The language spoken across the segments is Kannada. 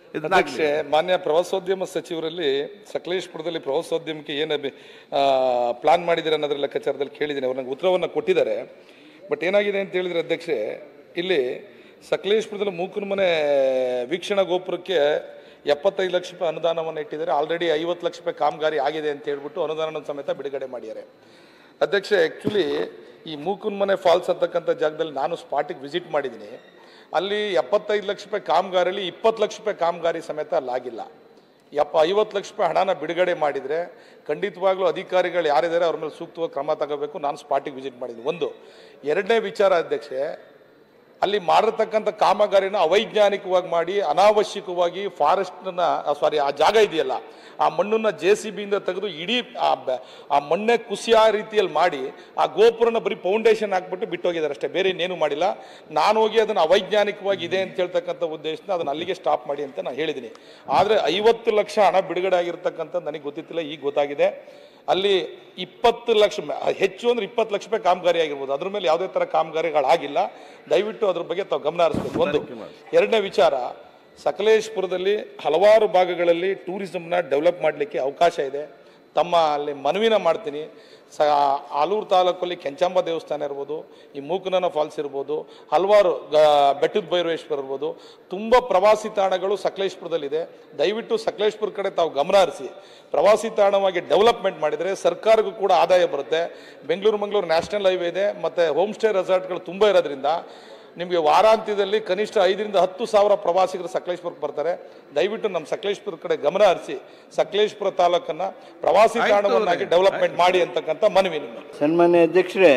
ಇದನ್ನಾಗ್ಲಿ ಅಧ್ಯಕ್ಷೆ ಮಾನ್ಯ ಪ್ರವಾಸೋದ್ಯಮ ಸಚಿವರಲ್ಲಿ ಸಕಲೇಶ್ಪುರದಲ್ಲಿ ಪ್ರವಾಸೋದ್ಯಮಕ್ಕೆ ಏನು ಪ್ಲಾನ್ ಮಾಡಿದ್ದಾರೆ ಅನ್ನೋದ್ರ ಲೆಕ್ಕಾಚಾರದಲ್ಲಿ ಕೇಳಿದ್ದೀನಿ ಅವ್ರು ನಂಗೆ ಉತ್ತರವನ್ನು ಕೊಟ್ಟಿದ್ದಾರೆ ಬಟ್ ಏನಾಗಿದೆ ಅಂತ ಹೇಳಿದ್ರೆ ಅಧ್ಯಕ್ಷೆ ಇಲ್ಲಿ ಸಕಲೇಶ್ಪುರದಲ್ಲಿ ಮೂಕನ ಮನೆ ವೀಕ್ಷಣಾ ಗೋಪುರಕ್ಕೆ ಎಪ್ಪತ್ತೈದು ಲಕ್ಷ ರೂಪಾಯಿ ಅನುದಾನವನ್ನು ಇಟ್ಟಿದ್ದಾರೆ ಆಲ್ರೆಡಿ ಐವತ್ತು ಲಕ್ಷ ರೂಪಾಯಿ ಕಾಮಗಾರಿ ಆಗಿದೆ ಅಂತ ಹೇಳ್ಬಿಟ್ಟು ಅನುದಾನ ಸಮೇತ ಬಿಡುಗಡೆ ಮಾಡಿದ್ದಾರೆ ಅಧ್ಯಕ್ಷೆ ಆ್ಯಕ್ಚುಲಿ ಈ ಮೂಕನ್ ಮನೆ ಫಾಲ್ಸ್ ಅಂತಕ್ಕಂಥ ಜಾಗದಲ್ಲಿ ನಾನು ಸ್ಪಾಟಿಗೆ ವಿಸಿಟ್ ಮಾಡಿದ್ದೀನಿ ಅಲ್ಲಿ ಎಪ್ಪತ್ತೈದು ಲಕ್ಷ ರೂಪಾಯಿ ಕಾಮಗಾರಿಯಲ್ಲಿ ಇಪ್ಪತ್ತು ಲಕ್ಷ ರೂಪಾಯಿ ಕಾಮಗಾರಿ ಸಮೇತ ಅಲ್ಲಾಗಿಲ್ಲ ಯಪ್ಪ ಐವತ್ತು ಲಕ್ಷ ರೂಪಾಯಿ ಹಣನ ಬಿಡುಗಡೆ ಮಾಡಿದರೆ ಖಂಡಿತವಾಗ್ಲೂ ಅಧಿಕಾರಿಗಳು ಯಾರಿದ್ದಾರೆ ಅವ್ರ ಮೇಲೆ ಸೂಕ್ತವಾದ ಕ್ರಮ ತಗೋಬೇಕು ನಾನು ಸ್ಪಾಟಿಗೆ ವಿಸಿಟ್ ಮಾಡಿದ್ದೀನಿ ಒಂದು ಎರಡನೇ ವಿಚಾರ ಅಧ್ಯಕ್ಷೆ ಅಲ್ಲಿ ಮಾಡಿರ್ತಕ್ಕಂಥ ಕಾಮಗಾರಿನ ಅವೈಜ್ಞಾನಿಕವಾಗಿ ಮಾಡಿ ಅನಾವಶ್ಯಕವಾಗಿ ಫಾರೆಸ್ಟ್ನ ಸಾರಿ ಆ ಜಾಗ ಇದೆಯಲ್ಲ ಆ ಮಣ್ಣನ್ನ ಜೆ ಸಿ ಬಿಯಿಂದ ತೆಗೆದು ಇಡೀ ಆ ಬ- ಆ ಮಣ್ಣೆ ಕುಸಿಯ ರೀತಿಯಲ್ಲಿ ಮಾಡಿ ಆ ಗೋಪುರನ ಬರೀ ಫೌಂಡೇಶನ್ ಹಾಕ್ಬಿಟ್ಟು ಬಿಟ್ಟೋಗಿದ್ದಾರೆ ಅಷ್ಟೇ ಬೇರೆ ಇನ್ನೇನು ಮಾಡಿಲ್ಲ ನಾನು ಹೋಗಿ ಅದನ್ನು ಅವೈಜ್ಞಾನಿಕವಾಗಿ ಇದೆ ಅಂತ ಹೇಳ್ತಕ್ಕಂಥ ಉದ್ದೇಶದಿಂದ ಅದನ್ನು ಅಲ್ಲಿಗೆ ಸ್ಟಾಪ್ ಮಾಡಿ ಅಂತ ನಾನು ಹೇಳಿದ್ದೀನಿ ಆದರೆ ಐವತ್ತು ಲಕ್ಷ ಹಣ ಬಿಡುಗಡೆ ಆಗಿರ್ತಕ್ಕಂಥದ್ದು ನನಗೆ ಗೊತ್ತಿತ್ತಿಲ್ಲ ಈಗ ಗೊತ್ತಾಗಿದೆ ಅಲ್ಲಿ ಇಪ್ಪತ್ತು ಲಕ್ಷ ಮ- ಹೆಚ್ಚು ಅಂದ್ರೆ ಇಪ್ಪತ್ತು ಲಕ್ಷ ರೂಪಾಯಿ ಕಾಮಗಾರಿ ಆಗಿರ್ಬೋದು ಅದ್ರ ಮೇಲೆ ಯಾವುದೇ ಥರ ಕಾಮಗಾರಿಗಳಾಗಿಲ್ಲ ದಯವಿಟ್ಟು ಅದ್ರ ಬಗ್ಗೆ ತಾವು ಗಮನ ಹರಿಸ್ಬೇಕು ಒಂದು ಎರಡನೇ ವಿಚಾರ ಸಕಲೇಶ್ಪುರದಲ್ಲಿ ಹಲವಾರು ಭಾಗಗಳಲ್ಲಿ ಟೂರಿಸಮ್ನ ಡೆವಲಪ್ ಮಾಡಲಿಕ್ಕೆ ಅವಕಾಶ ಇದೆ ತಮ್ಮ ಅಲ್ಲಿ ಮನವಿನ ಮಾಡ್ತೀನಿ ಸ ಆಲೂರು ತಾಲೂಕಲ್ಲಿ ಕೆಂಚಾಂಬ ದೇವಸ್ಥಾನ ಇರ್ಬೋದು ಈ ಮೂಕನನ ಫಾಲ್ಸ್ ಇರ್ಬೋದು ಹಲವಾರು ಗ ಬೆಟ್ಟದ ಭೈರವೇಶ್ವರ ಇರ್ಬೋದು ತುಂಬ ಪ್ರವಾಸಿ ತಾಣಗಳು ಸಕಲೇಶ್ಪುರದಲ್ಲಿದೆ ದಯವಿಟ್ಟು ಸಕಲೇಶ್ಪುರ ಕಡೆ ತಾವು ಗಮನ ಹರಿಸಿ ಪ್ರವಾಸಿ ತಾಣವಾಗಿ ಡೆವಲಪ್ಮೆಂಟ್ ಮಾಡಿದರೆ ಸರ್ಕಾರಕ್ಕೂ ಕೂಡ ಆದಾಯ ಬರುತ್ತೆ ಬೆಂಗಳೂರು ಮಂಗಳೂರು ನ್ಯಾಷನಲ್ ಹೈವೇ ಇದೆ ಮತ್ತು ಹೋಮ್ ಸ್ಟೇ ರೆಸಾರ್ಟ್ಗಳು ತುಂಬ ಇರೋದ್ರಿಂದ ನಿಮಗೆ ವಾರಾಂತ್ಯದಲ್ಲಿ ಕನಿಷ್ಠ ಐದರಿಂದ ಹತ್ತು ಸಾವಿರ ಪ್ರವಾಸಿಗರು ಸಕಲೇಶ್ಪುರಕ್ಕೆ ಬರ್ತಾರೆ ದಯವಿಟ್ಟು ನಮ್ಮ ಸಕಲೇಶ್ಪುರ ಕಡೆ ಗಮನ ಹರಿಸಿ ಸಕಲೇಶ್ಪುರ ತಾಲೂಕನ್ನ ಪ್ರವಾಸಿ ತಾಣವನ್ನಾಗಿ ಡೆವಲಪ್ಮೆಂಟ್ ಮಾಡಿ ಅಂತಕ್ಕಂಥ ಮನವಿ ನಿಮ್ಮ ಸನ್ಮಾನ್ಯ ಅಧ್ಯಕ್ಷರೇ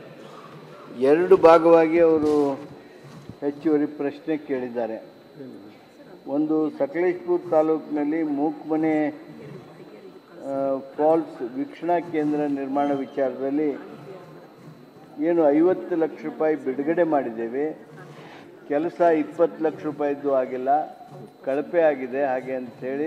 ಎರಡು ಭಾಗವಾಗಿ ಅವರು ಹೆಚ್ಚುವರಿ ಪ್ರಶ್ನೆ ಕೇಳಿದ್ದಾರೆ ಒಂದು ಸಕಲೇಶ್ಪುರ ತಾಲೂಕಿನಲ್ಲಿ ಮೂಕ್ಮನೆ ಆ, ಫಾಲ್ಸ್ ವೀಕ್ಷಣಾ ಕೇಂದ್ರ ನಿರ್ಮಾಣ ವಿಚಾರದಲ್ಲಿ ಏನು ಐವತ್ತು ಲಕ್ಷ ರೂಪಾಯಿ ಬಿಡುಗಡೆ ಮಾಡಿದ್ದೇವೆ ಕೆಲಸ ಇಪ್ಪತ್ತು ಲಕ್ಷ ರೂಪಾಯಿದ್ದು ಆಗಿಲ್ಲ ಕಳಪೆ ಆಗಿದೆ ಹಾಗೆ ಅಂಥೇಳಿ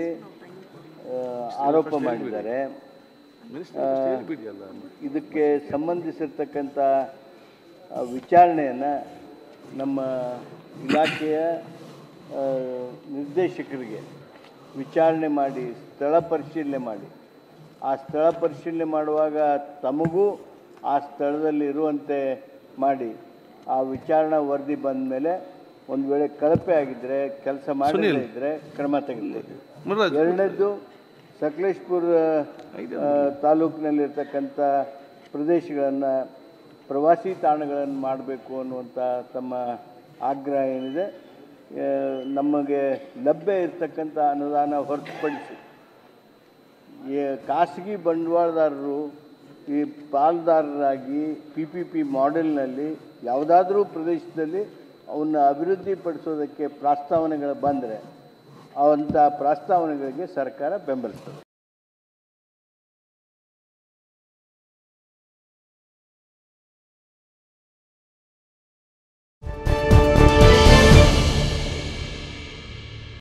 ಆರೋಪ ಮಾಡಿದ್ದಾರೆ ಆ, ಇದಕ್ಕೆ ಸಂಬಂಧಿಸಿರ್ತಕ್ಕಂಥ ಆ, ವಿಚಾರಣೆಯನ್ನು ನಮ್ಮ ಇಲಾಖೆಯ ಆ, ನಿರ್ದೇಶಕರಿಗೆ ವಿಚಾರಣೆ ಮಾಡಿ ಸ್ಥಳ ಪರಿಶೀಲನೆ ಮಾಡಿ ಆ ಸ್ಥಳ ಪರಿಶೀಲನೆ ಮಾಡುವಾಗ ತಮಗೂ ಆ ಸ್ಥಳದಲ್ಲಿ ಇರುವಂತೆ ಮಾಡಿ ಆ ವಿಚಾರಣಾ ವರದಿ ಬಂದ ಮೇಲೆ ಒಂದು ವೇಳೆ ಕಳಪೆ ಆಗಿದ್ದರೆ ಕೆಲಸ ಮಾಡದೇ ಇದ್ದರೆ ಕ್ರಮ ತೆಗೆದುಕೊಳ್ಳಿ ಮುರುಘರಾಜ್ ಎರಡನೇದ್ದು ಸಕಲೇಶ್ಪುರ ಆ, ತಾಲೂಕಿನಲ್ಲಿರ್ತಕ್ಕಂಥ ಪ್ರದೇಶಗಳನ್ನು ಪ್ರವಾಸಿ ತಾಣಗಳನ್ನು ಮಾಡಬೇಕು ಅನ್ನುವಂಥ ತಮ್ಮ ಆಗ್ರಹ ಏನಿದೆ ಆ, ನಮಗೆ ಲಭ್ಯ ಇರತಕ್ಕಂಥ ಅನುದಾನ ಹೊರತುಪಡಿಸಿ ಈ ಖಾಸಗಿ ಬಂಡವಾಳದಾರರು ಈ ಪಾಲ್ದಾರರಾಗಿ ಪಿ ಪಿ ಪಿ ಮಾಡೆಲ್ನಲ್ಲಿ ಯಾವುದಾದ್ರೂ ಪ್ರದೇಶದಲ್ಲಿ ಅವನ್ನ ಅಭಿವೃದ್ಧಿಪಡಿಸೋದಕ್ಕೆ ಪ್ರಸ್ತಾವನೆಗಳು ಬಂದರೆ ಅವಂಥ ಪ್ರಸ್ತಾವನೆಗಳಿಗೆ ಸರ್ಕಾರ ಬೆಂಬಲಿಸ್ತದೆ